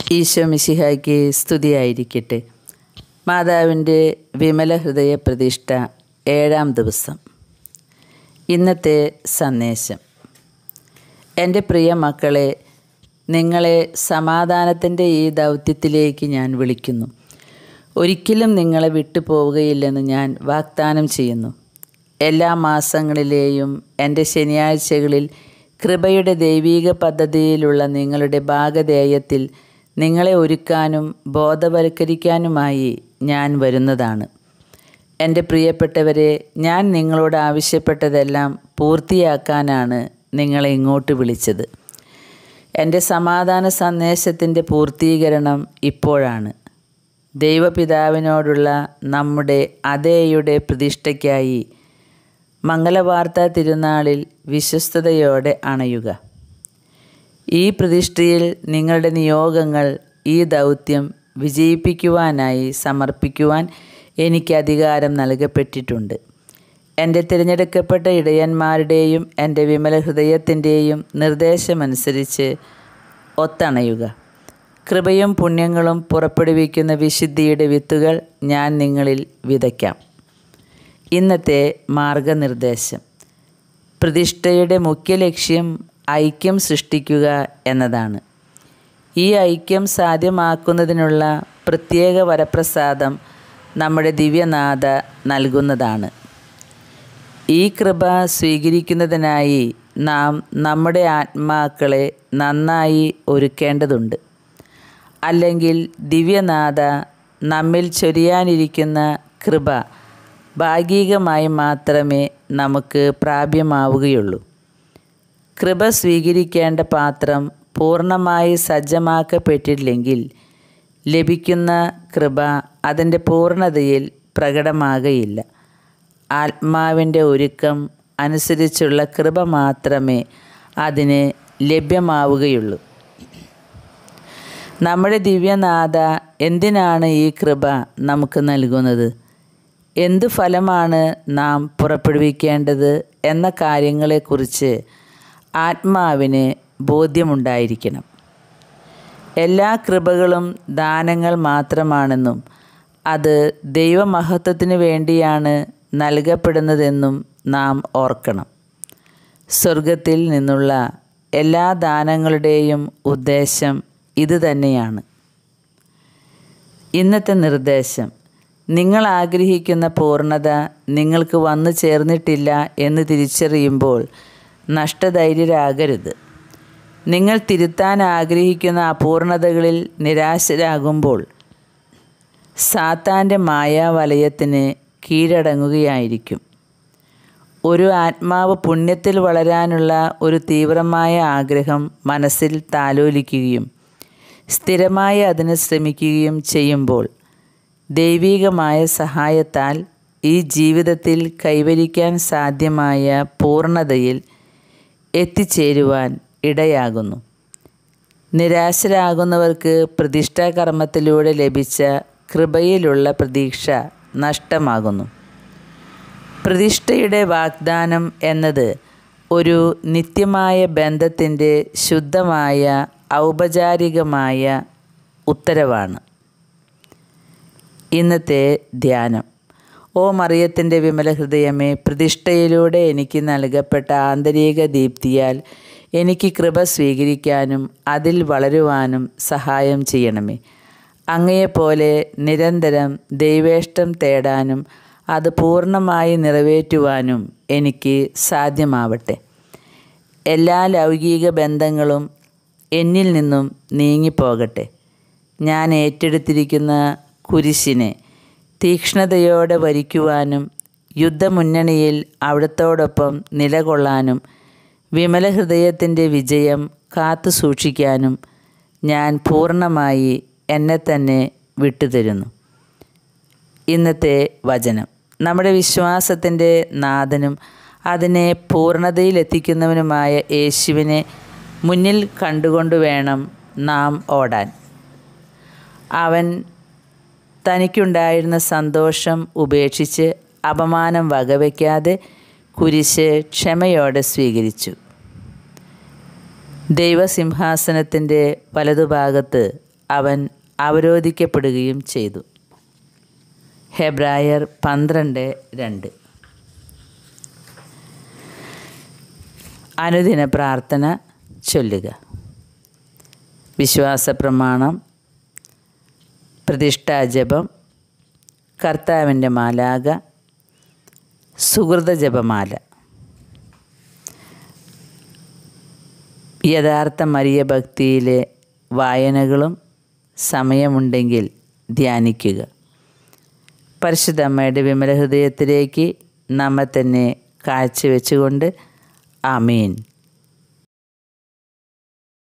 ഈശോ മിശിഹായ്ക്ക് സ്തുതിയായിരിക്കട്ടെ മാതാവിൻ്റെ വിമല ഹൃദയ പ്രതിഷ്ഠ ഏഴാം ദിവസം ഇന്നത്തെ സന്ദേശം എൻ്റെ പ്രിയ മക്കളെ നിങ്ങളെ സമാധാനത്തിൻ്റെ ഈ ദൗത്യത്തിലേക്ക് ഞാൻ വിളിക്കുന്നു ഒരിക്കലും നിങ്ങളെ വിട്ടു പോവുകയില്ലെന്ന് ഞാൻ വാഗ്ദാനം ചെയ്യുന്നു എല്ലാ മാസങ്ങളിലെയും എൻ്റെ ശനിയാഴ്ചകളിൽ കൃപയുടെ ദൈവീക പദ്ധതിയിലുള്ള നിങ്ങളുടെ ഭാഗധേയത്തിൽ നിങ്ങളെ ഒരുക്കാനും ബോധവൽക്കരിക്കാനുമായി ഞാൻ വരുന്നതാണ് എൻ്റെ പ്രിയപ്പെട്ടവരെ ഞാൻ നിങ്ങളോട് ആവശ്യപ്പെട്ടതെല്ലാം പൂർത്തിയാക്കാനാണ് നിങ്ങളെ ഇങ്ങോട്ട് വിളിച്ചത് എൻ്റെ സമാധാന സന്ദേശത്തിൻ്റെ പൂർത്തീകരണം ഇപ്പോഴാണ് ദൈവപിതാവിനോടുള്ള നമ്മുടെ അതേയുടെ പ്രതിഷ്ഠയ്ക്കായി മംഗളവാർത്ത തിരുനാളിൽ വിശ്വസ്തയോടെ അണയുക ഈ പ്രതിഷ്ഠയിൽ നിങ്ങളുടെ നിയോഗങ്ങൾ ഈ ദൗത്യം വിജയിപ്പിക്കുവാനായി സമർപ്പിക്കുവാൻ എനിക്ക് അധികാരം നൽകപ്പെട്ടിട്ടുണ്ട് എൻ്റെ തിരഞ്ഞെടുക്കപ്പെട്ട ഇടയന്മാരുടെയും എൻ്റെ വിമല ഹൃദയത്തിൻ്റെയും നിർദ്ദേശമനുസരിച്ച് ഒത്തണയുക കൃപയും പുണ്യങ്ങളും പുറപ്പെടുവിക്കുന്ന വിശുദ്ധിയുടെ വിത്തുകൾ ഞാൻ നിങ്ങളിൽ വിതയ്ക്കാം ഇന്നത്തെ മാർഗനിർദ്ദേശം പ്രതിഷ്ഠയുടെ മുഖ്യ ലക്ഷ്യം ഐക്യം സൃഷ്ടിക്കുക എന്നതാണ് ഈ ഐക്യം സാധ്യമാക്കുന്നതിനുള്ള പ്രത്യേക വരപ്രസാദം നമ്മുടെ ദിവ്യനാഥ നൽകുന്നതാണ് ഈ കൃപ സ്വീകരിക്കുന്നതിനായി നാം നമ്മുടെ ആത്മാക്കളെ നന്നായി ഒരുക്കേണ്ടതുണ്ട് അല്ലെങ്കിൽ ദിവ്യനാഥ നമ്മിൽ ചൊരിയാനിരിക്കുന്ന കൃപ ഭാഗികമായി മാത്രമേ നമുക്ക് പ്രാപ്യമാവുകയുള്ളൂ കൃപ സ്വീകരിക്കേണ്ട പാത്രം പൂർണ്ണമായി സജ്ജമാക്കപ്പെട്ടില്ലെങ്കിൽ ലഭിക്കുന്ന കൃപ അതിൻ്റെ പൂർണ്ണതയിൽ പ്രകടമാകയില്ല ആത്മാവിൻ്റെ ഒരുക്കം അനുസരിച്ചുള്ള കൃപ മാത്രമേ അതിന് ലഭ്യമാവുകയുള്ളൂ നമ്മുടെ ദിവ്യനാഥ എന്തിനാണ് ഈ കൃപ നമുക്ക് നൽകുന്നത് എന്ത് ഫലമാണ് നാം പുറപ്പെടുവിക്കേണ്ടത് എന്ന കാര്യങ്ങളെക്കുറിച്ച് ആത്മാവിന് ബോധ്യമുണ്ടായിരിക്കണം എല്ലാ കൃപകളും ദാനങ്ങൾ മാത്രമാണെന്നും അത് ദൈവമഹത്വത്തിന് വേണ്ടിയാണ് നൽകപ്പെടുന്നതെന്നും നാം ഓർക്കണം സ്വർഗത്തിൽ നിന്നുള്ള എല്ലാ ദാനങ്ങളുടെയും ഉദ്ദേശം ഇത് തന്നെയാണ് ഇന്നത്തെ നിർദ്ദേശം നിങ്ങൾ ആഗ്രഹിക്കുന്ന പൂർണ്ണത നിങ്ങൾക്ക് വന്നു ചേർന്നിട്ടില്ല എന്ന് തിരിച്ചറിയുമ്പോൾ നഷ്ടധൈര്യരാകരുത് നിങ്ങൾ തിരുത്താൻ ആഗ്രഹിക്കുന്ന അപൂർണതകളിൽ നിരാശരാകുമ്പോൾ സാത്താൻ്റെ മായാവലയത്തിന് കീഴടങ്ങുകയായിരിക്കും ഒരു ആത്മാവ് പുണ്യത്തിൽ വളരാനുള്ള ഒരു തീവ്രമായ ആഗ്രഹം മനസ്സിൽ താലോലിക്കുകയും സ്ഥിരമായി അതിന് ശ്രമിക്കുകയും ചെയ്യുമ്പോൾ ദൈവികമായ സഹായത്താൽ ഈ ജീവിതത്തിൽ കൈവരിക്കാൻ സാധ്യമായ പൂർണ്ണതയിൽ എത്തിച്ചേരുവാൻ ഇടയാകുന്നു നിരാശരാകുന്നവർക്ക് പ്രതിഷ്ഠാകർമ്മത്തിലൂടെ ലഭിച്ച കൃപയിലുള്ള പ്രതീക്ഷ നഷ്ടമാകുന്നു പ്രതിഷ്ഠയുടെ വാഗ്ദാനം എന്നത് ഒരു നിത്യമായ ബന്ധത്തിൻ്റെ ശുദ്ധമായ ഔപചാരികമായ ഉത്തരവാണ് ഇന്നത്തെ ധ്യാനം ഓ മറിയത്തിൻ്റെ വിമല ഹൃദയമേ പ്രതിഷ്ഠയിലൂടെ എനിക്ക് നൽകപ്പെട്ട ആന്തരിക ദീപ്തിയാൽ എനിക്ക് കൃപ സ്വീകരിക്കാനും അതിൽ വളരുവാനും സഹായം ചെയ്യണമേ അങ്ങയെപ്പോലെ നിരന്തരം ദൈവേഷ്ടം തേടാനും അത് പൂർണ്ണമായി നിറവേറ്റുവാനും എനിക്ക് സാധ്യമാവട്ടെ എല്ലാ ലൗകിക ബന്ധങ്ങളും എന്നിൽ നിന്നും നീങ്ങിപ്പോകട്ടെ ഞാൻ ഏറ്റെടുത്തിരിക്കുന്ന കുരിശിനെ തീക്ഷ്ണതയോടെ വരിക്കുവാനും യുദ്ധമുന്നണിയിൽ അവിടത്തോടൊപ്പം നിലകൊള്ളാനും വിമല ഹൃദയത്തിൻ്റെ വിജയം കാത്തു സൂക്ഷിക്കാനും ഞാൻ പൂർണ്ണമായി എന്നെ തന്നെ വിട്ടുതരുന്നു ഇന്നത്തെ വചനം നമ്മുടെ വിശ്വാസത്തിൻ്റെ നാഥനും അതിനെ പൂർണ്ണതയിലെത്തിക്കുന്നവനുമായ യേശുവിനെ മുന്നിൽ കണ്ടുകൊണ്ട് വേണം നാം ഓടാൻ അവൻ തനിക്കുണ്ടായിരുന്ന സന്തോഷം ഉപേക്ഷിച്ച് അപമാനം വകവയ്ക്കാതെ കുരിശ് ക്ഷമയോടെ സ്വീകരിച്ചു ദൈവസിംഹാസനത്തിൻ്റെ വലതുഭാഗത്ത് അവൻ അവരോധിക്കപ്പെടുകയും ചെയ്തു ഹെബ്രായർ പന്ത്രണ്ട് രണ്ട് അനുദിന പ്രാർത്ഥന ചൊല്ലുക വിശ്വാസ പ്രമാണം പ്രതിഷ്ഠാജപം കർത്താവിൻ്റെ മാലാക സുഹൃത ജപമാല യഥാർത്ഥ മരിയ ഭക്തിയിലെ വായനകളും സമയമുണ്ടെങ്കിൽ ധ്യാനിക്കുക പരിശുദ്ധ അമ്മയുടെ വിമല ഹൃദയത്തിലേക്ക് നമ്മെ തന്നെ കാഴ്ചവെച്ചുകൊണ്ട് ആമീൻ